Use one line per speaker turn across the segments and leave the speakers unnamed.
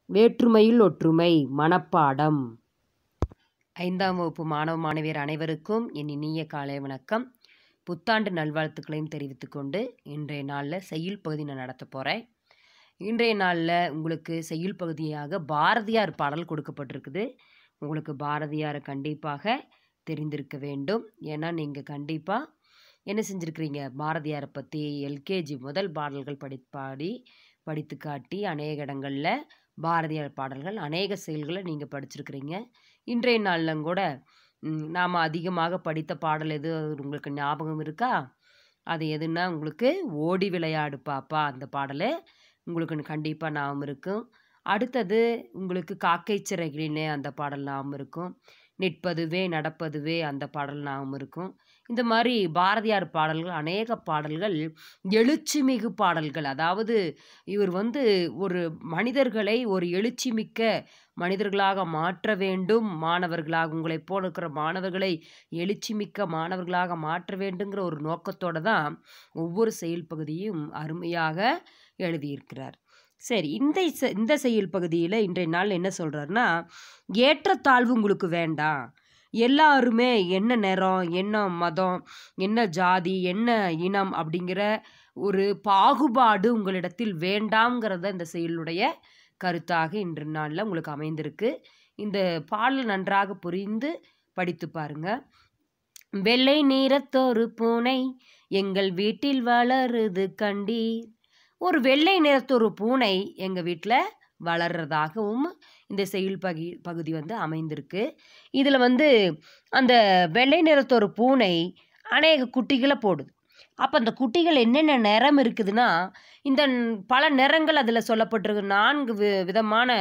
வேற்றுமையில் ஒற்றுமை மனப்பாடம் ஐந்தாம் வகுப்பு மாணவ மாணவியர் அனைவருக்கும் என் இனிய காலை வணக்கம் புத்தாண்டு நல்வாழ்த்துக்களையும் தெரிவித்துக்கொண்டு இன்றைய நாளில் செய்யுள் பகுதி நான் நடத்த போகிறேன் இன்றைய நாளில் உங்களுக்கு செய்யுள் பகுதியாக பாரதியார் பாடல் கொடுக்கப்பட்டிருக்குது உங்களுக்கு பாரதியாரை கண்டிப்பாக தெரிந்திருக்க வேண்டும் ஏன்னா நீங்கள் கண்டிப்பாக என்ன செஞ்சுருக்கிறீங்க பாரதியாரை பற்றி எல்கேஜி முதல் பாடல்கள் படி பாடி படித்து காட்டி அநேக இடங்களில் பாரதியார் பாடல்கள் அநேக செயல்களை நீங்கள் படிச்சிருக்கிறீங்க இன்றைய நாளிலும் கூட நாம் அதிகமாக படித்த பாடல் எது உங்களுக்கு ஞாபகம் இருக்கா அது எதுன்னா உங்களுக்கு ஓடி விளையாடு பாப்பா அந்த பாடல் உங்களுக்கு கண்டிப்பாக ஞாபகம் இருக்கும் அடுத்தது உங்களுக்கு காக்கை சிறகிலினே அந்த பாடல் ஞாபகம் இருக்கும் நிற்பதுவே நடப்பதுவே அந்த பாடல் ஞாபகம் இருக்கும் இந்த மாதிரி பாரதியார் பாடல்கள் அநேக பாடல்கள் எழுச்சிமிகு பாடல்கள் அதாவது இவர் வந்து ஒரு மனிதர்களை ஒரு எழுச்சிமிக்க மனிதர்களாக மாற்ற வேண்டும் மாணவர்களாக உங்களைப் போல இருக்கிற மாணவர்களை எழுச்சிமிக்க மாணவர்களாக மாற்ற வேண்டுங்கிற ஒரு நோக்கத்தோடு தான் ஒவ்வொரு செயல் பகுதியும் அருமையாக எழுதியிருக்கிறார் சரி இந்த செ- இந்த செயல் பகுதியில் இன்றைய நாள் என்ன சொல்கிறாருன்னா ஏற்றத்தாழ்வு உங்களுக்கு வேண்டாம் எல்லாருமே என்ன நிறம் என்ன மதம் என்ன ஜாதி என்ன இனம் அப்படிங்கிற ஒரு பாகுபாடு உங்களிடத்தில் வேண்டாம்ங்கிறத இந்த செயலுடைய கருத்தாக இன்று நாளில் உங்களுக்கு அமைந்திருக்கு இந்த பாடல் நன்றாக புரிந்து படித்து பாருங்க வெள்ளை நிறத்தொரு பூனை எங்கள் வீட்டில் வளருது கண்டீர் ஒரு வெள்ளை நிறத்தொரு பூனை எங்கள் வீட்டில் வளர்றதாகவும் இந்த செயல் பகி பகுதி வந்து அமைந்திருக்கு இதில் வந்து அந்த வெள்ளை நிறத்தொரு பூனை அநேக குட்டிகளை போடுது அப்போ அந்த குட்டிகள் என்னென்ன நிறம் இருக்குதுன்னா இந்த ந- பல நிறங்கள் அதில் சொல்லப்பட்டிருக்கு நான்கு வி விதமான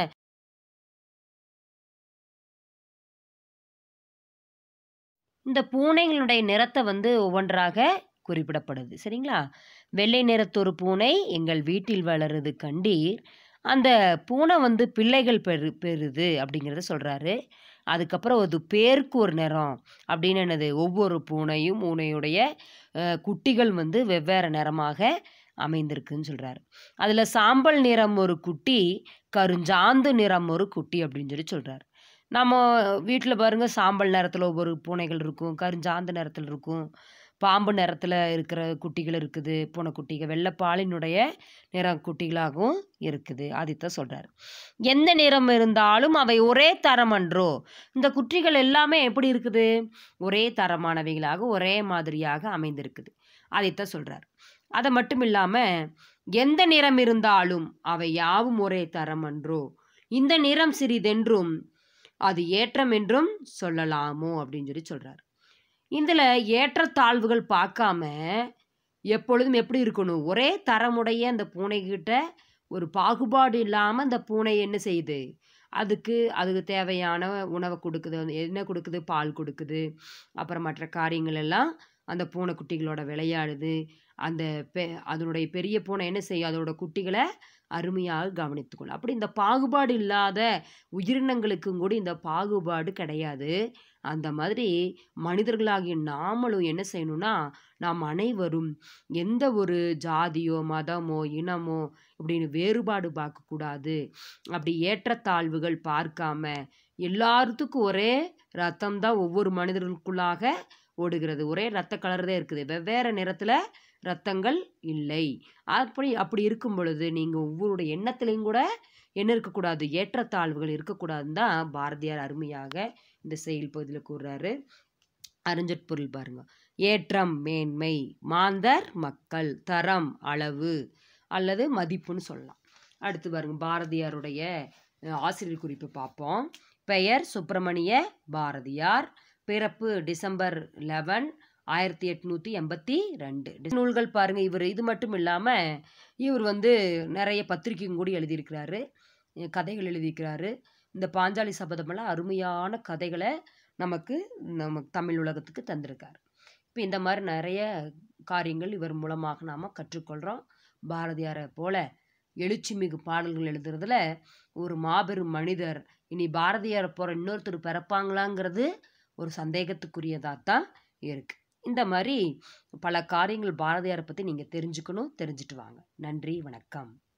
இந்த பூனைகளுடைய நிறத்தை வந்து ஒவ்வொன்றாக குறிப்பிடப்படுது சரிங்களா வெள்ளை நிறத்தொரு பூனை எங்கள் வீட்டில் வளருது கண்டீர் அந்த பூனை வந்து பிள்ளைகள் பெறு பெறுது அப்படிங்கிறத சொல்கிறாரு அதுக்கப்புறம் அது பேருக்கு ஒரு நிறம் அப்படின்னு என்னது ஒவ்வொரு பூனையும் பூனையுடைய அஹ், குட்டிகள் வந்து வெவ்வேறு நிறமாக அமைந்திருக்குன்னு சொல்கிறாரு அதில் சாம்பல் நிறம் ஒரு குட்டி கருஞ்சாந்து நிறம் ஒரு குட்டி அப்படின்னு சொல்லி சொல்கிறாரு நம்ம வீட்டில் பாருங்க சாம்பல் நிறத்தில் ஒவ்வொரு பூனைகள் இருக்கும் கருஞ்சாந்து நிறத்தில் இருக்கும் பாம்பு நிறத்தில் இருக்கிற குட்டிகள் இருக்குது பூனைக்குட்டிகள் வெள்ளைப்பாலினுடைய நிற குட்டிகளாகவும் இருக்குது அதைத்தான் சொல்கிறார் எந்த நிறம் இருந்தாலும் அவை ஒரே தரம் அன்றோ இந்த குட்டிகள் எல்லாமே எப்படி இருக்குது ஒரே தரமானவைகளாக ஒரே மாதிரியாக அமைந்திருக்குது அதைத்தான் சொல்கிறார் அதை மட்டும் இல்லாமல் எந்த நிறம் இருந்தாலும் அவை யாவும் ஒரே தரம் அன்றோ இந்த நிறம் சிறிதென்றும் அது ஏற்றம் என்றும் சொல்லலாமோ அப்படின்னு சொல்லி சொல்கிறார் இதில் ஏற்றத்தாழ்வுகள் பார்க்காம எப்பொழுதும் எப்படி இருக்கணும் ஒரே தரமுடைய அந்த பூனைகிட்ட ஒரு பாகுபாடு இல்லாமல் அந்த பூனை என்ன செய்யுது அதுக்கு அதுக்கு தேவையான உணவை கொடுக்குது அது என்ன கொடுக்குது பால் கொடுக்குது அப்புறம் மற்ற காரியங்கள் எல்லாம் அந்த பூனைக்குட்டிகளோட விளையாடுது அந்த பெ அதனுடைய பெரிய பூனை என்ன செய்யும் அதோட குட்டிகளை அருமையாக கவனித்துக்கொள்ளும் அப்படி இந்த பாகுபாடு இல்லாத உயிரினங்களுக்கும் கூட இந்த பாகுபாடு கிடையாது அந்த மாதிரி மனிதர்களாகிய நாமளும் என்ன செய்யணும்னா நாம் அனைவரும் எந்த ஒரு ஜாதியோ மதமோ இனமோ இப்படின்னு வேறுபாடு பார்க்கக்கூடாது அப்படி ஏற்றத்தாழ்வுகள் பார்க்காம எல்லாத்துக்கும் ஒரே ரத்தம் தான் ஒவ்வொரு மனிதர்களுக்குள்ளாக ஓடுகிறது ஒரே ரத்த கலர் தான் இருக்குது வெவ்வேறு நிறத்தில் ரத்தங்கள் இல்லை அப்படி அப்படி இருக்கும் பொழுது நீங்கள் ஒவ்வொருடைய எண்ணத்துலேயும் கூட என்ன இருக்கக்கூடாது ஏற்றத்தாழ்வுகள் இருக்கக்கூடாதுன்னு தான் பாரதியார் அருமையாக இந்த செயல் பகுதியில் கூறுறாரு அறிஞற்பொருள் பாருங்க ஏற்றம் மேன்மை மாந்தர் மக்கள் தரம் அளவு அல்லது மதிப்புன்னு சொல்லலாம் அடுத்து பாருங்க பாரதியாருடைய அஹ், ஆசிரியர் குறிப்பு பார்ப்போம் பெயர் சுப்பிரமணிய பாரதியார் பிறப்பு டிசம்பர் லெவன் ஆயிரத்தி எட்நூற்றி எண்பத்தி ரெண்டு நூல்கள் பாருங்கள் இவர் இது மட்டும் இல்லாமல் இவர் வந்து நிறைய பத்திரிக்கையும் கூட எழுதியிருக்கிறாரு அஹ் கதைகள் எழுதியிருக்கிறாரு இந்த பாஞ்சாலி சபதமெல்லாம் அருமையான கதைகளை நமக்கு நம்ம தமிழ் உலகத்துக்கு தந்திருக்கார் இப்போ இந்த மாதிரி நிறைய காரியங்கள் இவர் மூலமாக நாம் கற்றுக்கொள்கிறோம் பாரதியாரை போல எழுச்சிமிகு பாடல்கள் எழுதுறதுல ஒரு மாபெரும் மனிதர் இனி பாரதியாரை போகிற இன்னொருத்தர் பிறப்பாங்களாங்கிறது ஒரு சந்தேகத்துக்குரியதாக தான் இருக்குது இந்த மாதிரி பல காரியங்கள் பாரதியாரை பற்றி நீங்கள் தெரிஞ்சுக்கணும் தெரிஞ்சுட்டு வாங்க நன்றி வணக்கம்